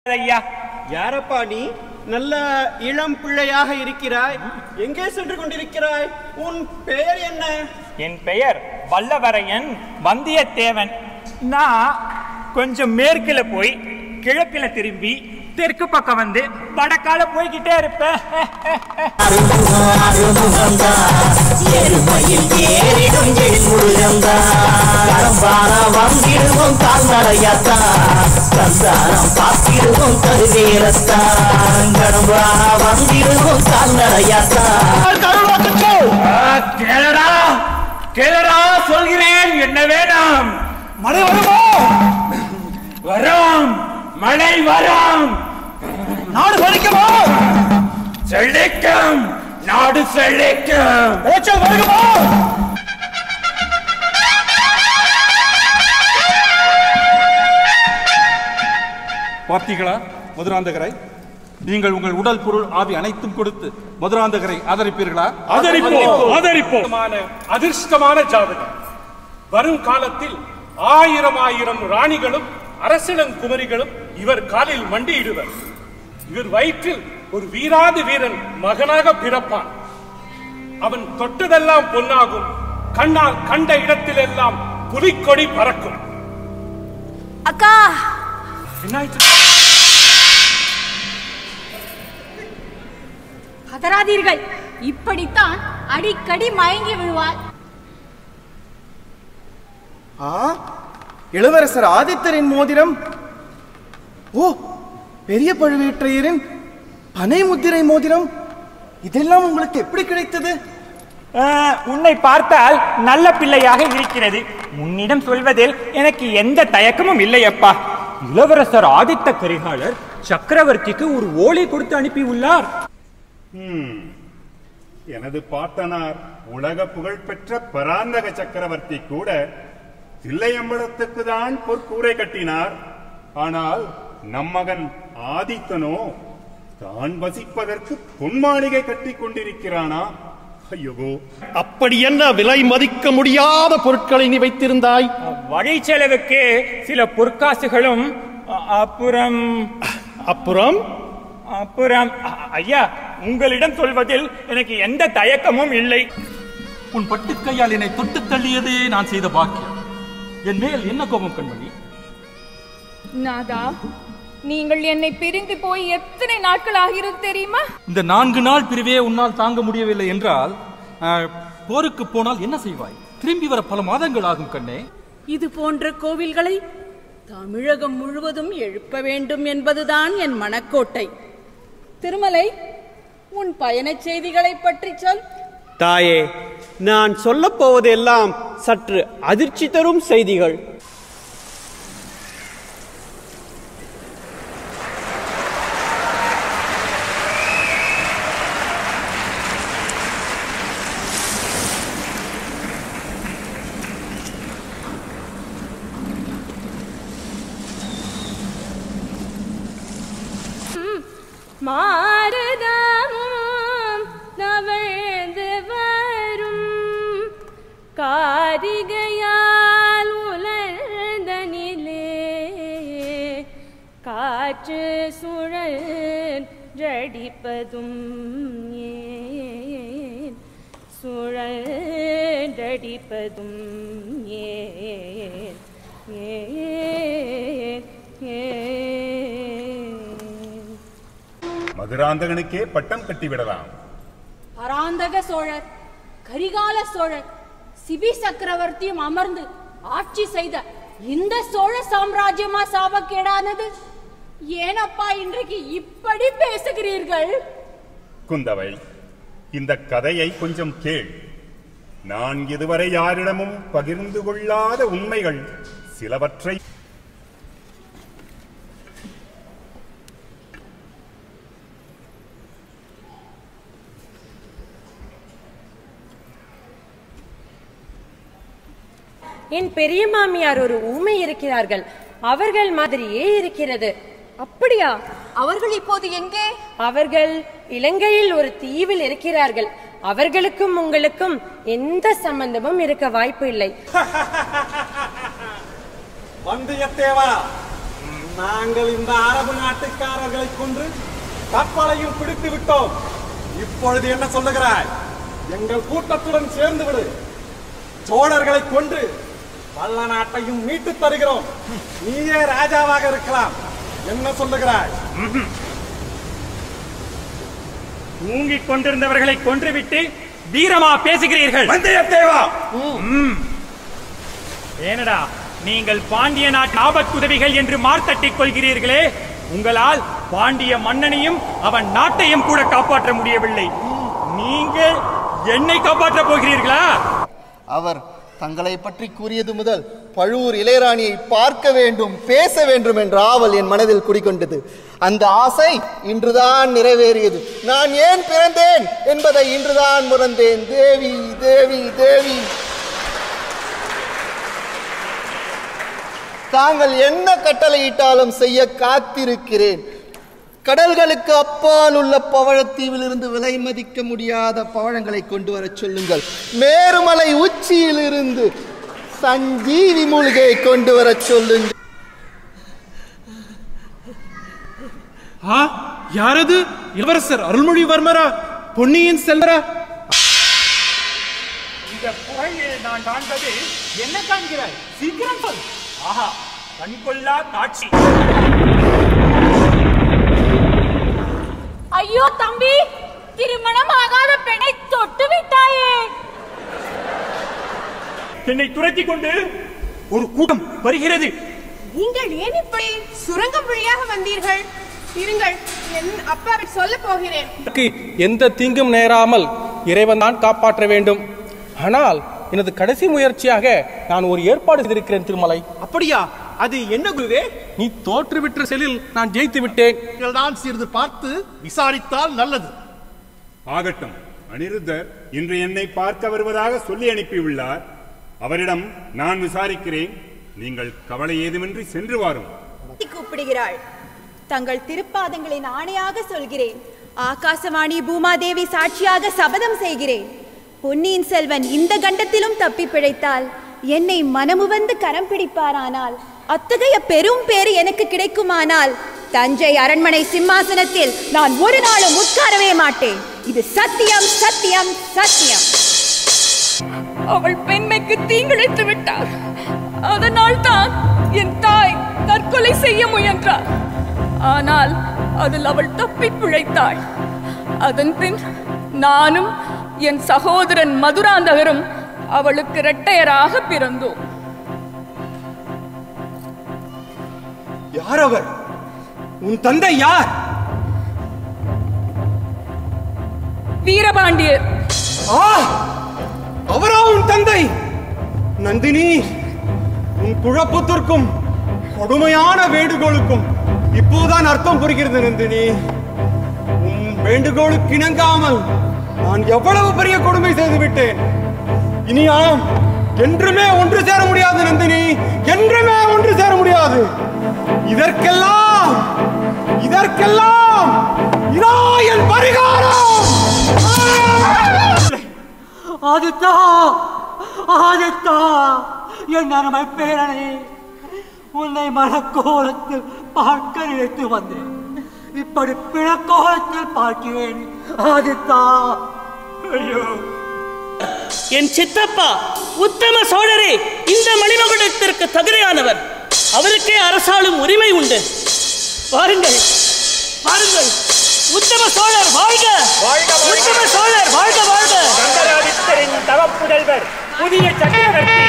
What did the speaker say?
ஐயா யாரப்பா நீ நல்ல இளம் பிள்ளையாக இருக்கிறாய் எங்கே சென்று கொண்டிருக்கிறாய் உன் பெயர் என்ன என் பெயர் வல்லவரையன் வந்தியத்தேவன் நான் கொஞ்சம் மேற்குல போய் கிழக்குல திரும்பி தெற்கு பக்கம் வந்து வடக்கால போய்கிட்டே இருப்பேன் எருமையில் ஏறிடும் எழில்முருகந்தா கடம்பான வந்திடுவோம் கால்நடையத்தா சந்தானம் பார்த்திடுவோம் கருவேரத்தா கடம்பான வந்திடுவோம் கால்நடையத்தா கேளடா கேளடா சொல்கிறேன் என்ன வேணும் மழை வருமோ வரும் மழை வரும் நாடு படிக்குமோ செழிக்கும் நாடு செழிக்கும் ஓச்சல் வருகுமோ பார்த்தீங்களா மதுராந்தகரை நீங்கள் உங்கள் உடல் பொருள் ஆவி அனைத்தும் கொடுத்து மதுராந்தகரை ஆதரிப்பீர்களா ஆதரிப்போம் ஆதரிப்போம் அதிர்ஷ்டமான ஜாதகம் வரும் காலத்தில் ஆயிரம் ஆயிரம் ராணிகளும் அரசிளங்குமரிகளும் இவர் காலில் மண்டியிடுவர் இவர் வயிற்றில் ஒரு வீராதி வீரன் மகனாக பிறப்பான் அவன் தொட்டதெல்லாம் பொன்னாகும் கண்ணால் கண்ட இடத்திலெல்லாம் புலிக்கொடி பறக்கும் அக்கா என்னாயிற்று பதறாதீர்கள் இப்படித்தான் அடிக்கடி மயங்கி விழுவாள் ஆ இளவரசர் ஆதித்தரின் மோதிரம் ஓ பெரிய பழுவேற்றையரின் பனை முத்திரை மோதிரம் இதெல்லாம் உங்களுக்கு எப்படி கிடைத்தது ஆஹ், உன்னை பார்த்தால் நல்ல பிள்ளையாக இருக்கிறது உன்னிடம் சொல்வதில் எனக்கு எந்த தயக்கமும் இல்லை அப்பா இளவரசர் ஆதித்த கரிகாலர் சக்கரவர்த்திக்கு ஒரு ஓலை கொடுத்து அனுப்பியுள்ளார் எனது பாட்டனார் உலக புகழ்பெற்ற பராந்தக சக்கரவர்த்தி கூட தில்லையம்பலத்துக்கு தான் பொற்கூரை கட்டினார் ஆனால் நம்மகன் ஆதித்தனோ தான் வசிப்பதற்கு பொன்மாளிகை கட்டிக் கொண்டிருக்கிறானா ஐயோ அப்படி என்ன விலை மதிக்க முடியாத பொருட்களை நீ வைத்திருந்தாய் வழி செலவுக்கு சில பொற்காசுகளும் அ- அப்புறம் அப்புறம் அப்புறம் அ- ஐயா உங்களிடம் சொல்வதில் எனக்கு எந்த தயக்கமும் இல்லை உன் பட்டுக்கையால் என்னை தொட்டு தள்ளியதே நான் செய்த பாக்கியம் என் மேல் என்ன கோபம் கண்மணி நாதா நீங்கள் என்னை பிரிந்து போய் எத்தனை நாட்கள் ஆகிறது தெரியுமா இந்த நான்கு நாள் பிரிவே உன்னால் தாங்க முடியவில்லை என்றால் ஆ, போருக்கு போனால் என்ன செய்வாய் திரும்பி வர பல மாதங்கள் ஆகும் கண்ணே இது போன்ற கோவில்களை தமிழகம் முழுவதும் எழுப்ப வேண்டும் என்பதுதான் என் மனக்கோட்டை திருமலை உன் பயணச் செய்திகளை பற்றி சொல் தாயே நான் சொல்லப் போவதெல்லாம் சற்று அதிர்ச்சி தரும் செய்திகள் மாறுதாமும் தவழ்ந்து வரும் காரிகையால் உலர்ந்தனிலே காற்று சுழன்றடிப்பதும் ஏன் சுழன்றடிப்பதும் ஏன் ஏன் ஏன் மதுராந்தகனுக்கே பட்டம் கட்டிவிடலாம் பராந்தக சோழர் கரிகால சோழர் சிபி சக்கரவர்த்தியும் அமர்ந்து ஆட்சி செய்த இந்த சோழ சாம்ராஜ்யமா சாபக்கேடானது ஏனப்பா இன்றைக்கு இப்படி பேசுகிறீர்கள் குந்தவை இந்த கதையை கொஞ்சம் கேள் நான் இதுவரை யாரிடமும் பகிர்ந்து கொள்ளாத உண்மைகள் சிலவற்றை என் பெரிய மாமியார் ஒரு ஊமை இருக்கிறார்கள் அவர்கள் மாதிரியே இருக்கிறது அப்படியா அவர்கள் இப்போது எங்கே அவர்கள் இலங்கையில் ஒரு தீவில் இருக்கிறார்கள் அவர்களுக்கும் உங்களுக்கும் எந்த சம்பந்தமும் இருக்க வாய்ப்பு இல்லை வந்தியத்தேவா நாங்கள் இந்த அரபு நாட்டுக்காரர்களை கொன்று கப்பலையும் பிடித்து விட்டோம் இப்பொழுது என்ன சொல்லுகிறாய் எங்கள் கூட்டத்துடன் சேர்ந்து விடு சோழர்களை கொன்று வல்ல நாட்டையும் மீட்டு தருகிறோம் நீயே ராஜாவாக இருக்கலாம் என்ன சொல்லுகிறாய் தூங்கிக் கொண்டிருந்தவர்களை கொன்றுவிட்டு வீரமா பேசுகிறீர்கள் வந்தியத்தேவா ம். ஏனடா நீங்கள் பாண்டிய நாட்டு ஆபத்துதவிகள் என்று மார்த்தட்டிக் கொள்கிறீர்களே உங்களால் பாண்டிய மன்னனையும் அவன் நாட்டையும் கூட காப்பாற்ற முடியவில்லை நீங்கள் என்னை காப்பாற்றப் போகிறீர்களா அவர் தங்களை பற்றி கூறியது முதல் பழுவூர் இளையராணியை பார்க்க வேண்டும் பேச வேண்டும் என்ற ஆவல் என் மனதில் குடிகொண்டது அந்த ஆசை இன்றுதான் நிறைவேறியது நான் ஏன் பிறந்தேன் என்பதை இன்றுதான் முறந்தேன் தேவி தேவி தேவி தாங்கள் என்ன கட்டளையிட்டாலும் செய்ய காத்திருக்கிறேன் கடல்களுக்கு அப்பால் உள்ள பவழத்தீவிலிருந்து விலை மதிக்க முடியாத பவழங்களை கொண்டு வரச் சொல்லுங்கள் மேருமலை உச்சியிலிருந்து சஞ்சீவி மூலிகையை கொண்டு வரச் சொல்லுங்கள் ஆ யாரது இளவரசர் அருள்மொழிவர்மரா பொன்னியின் செல்வரா இந்த புகையில் நான் காண்பது என்ன காண்கிறாய் சீக்கிரம் சொல் ஆஹா கண்கொள்ளா காட்சி ஐயோ தம்பி திருமணம் ஆகாத பெண்ணை தொட்டு விட்டாயே என்னை துரத்தி கொண்டு ஒரு கூட்டம் வருகிறது நீங்கள் ஏன் இப்படி சுரங்கம் வழியாக வந்தீர்கள் இருங்கள் என் அப்பாவை சொல்ல போகிறேன் எனக்கு எந்த தீங்கும் நேராமல் இறைவன் தான் காப்பாற்ற வேண்டும் ஆனால் எனது கடைசி முயற்சியாக நான் ஒரு ஏற்பாடு செய்திருக்கிறேன் திருமலை அப்படியா அது என்ன குருவே நீ தோற்றுவிட்ட செலில் நான் ஜெயித்து விட்டேன் தான் சிறிது பார்த்து விசாரித்தால் நல்லது ஆகட்டும் அனிருத்தர் இன்று என்னை பார்க்க வருவதாக சொல்லி அனுப்பியுள்ளார் அவரிடம் நான் விசாரிக்கிறேன் நீங்கள் கவலை ஏதுமின்றி சென்று வாரும் கூப்பிடுகிறாள் தங்கள் திருப்பாதங்களின் ஆணையாக சொல்கிறேன் ஆகாசவாணி பூமாதேவி சாட்சியாக சபதம் செய்கிறேன் பொன்னியின் செல்வன் இந்த கண்டத்திலும் தப்பி பிழைத்தால் என்னை மனமுவந்து கரம் பிடிப்பாரானால் அத்தகைய பெரும் பேறு எனக்கு கிடைக்குமானால் தஞ்சை அரண்மனை சிம்மாசனத்தில் நான் ஒரு நாளும் உட்காரவே மாட்டேன் இது சத்தியம் சத்தியம் சத்தியம் அவள் பெண்மைக்கு தீங்கிழைத்து விட்டார் அதனால் தான் என் தாய் தற்கொலை செய்ய முயன்றார் ஆனால் அதில் அவள் தப்பி பிழைத்தாள் அதன் பின் நானும் என் சகோதரன் மதுராந்தகரும் அவளுக்கு இரட்டையராக பிறந்தோம் யார் அவர் உன் தந்தை யார் வீரபாண்டியர் ஆ அவரா உன் தந்தை நந்தினி உன் குழப்பத்திற்கும் கொடுமையான வேண்டுகோளுக்கும் இப்போதான் அர்த்தம் புரிகிறது நந்தினி உன் வேண்டுகோளுக்கு இணங்காமல் நான் எவ்வளவு பெரிய கொடுமை செய்து விட்டேன் இனி ஆம் என்றுமே ஒன்று சேர முடியாது நந்தினி என்றுமே ஒன்று சேர முடியாது இதற்கெல்லாம் இதற்கெல்லாம் இதா என் பரிகாரம் ஆதித்தா ஆதித்தா என் அருமை பேரனே உன்னை மனக்கோலத்தில் பார்க்க நினைத்து வந்தேன் இப்படி பிணக்கோலத்தில் பார்க்கிறேன் ஆதித்தா ஐயோ என் சித்தப்பா உத்தம சோழரே இந்த மணிமகுடத்திற்கு தகுதியானவர் அவருக்கே அரசாளும் உரிமை உண்டு பாருங்கள் பாருங்கள் உத்தம சோழர் வாழ்க உத்தம சோழர் வாழ்க வாழ்க கந்தராதித்தரின் தவப்புதல்வர் புதிய சக்கரவர்த்தி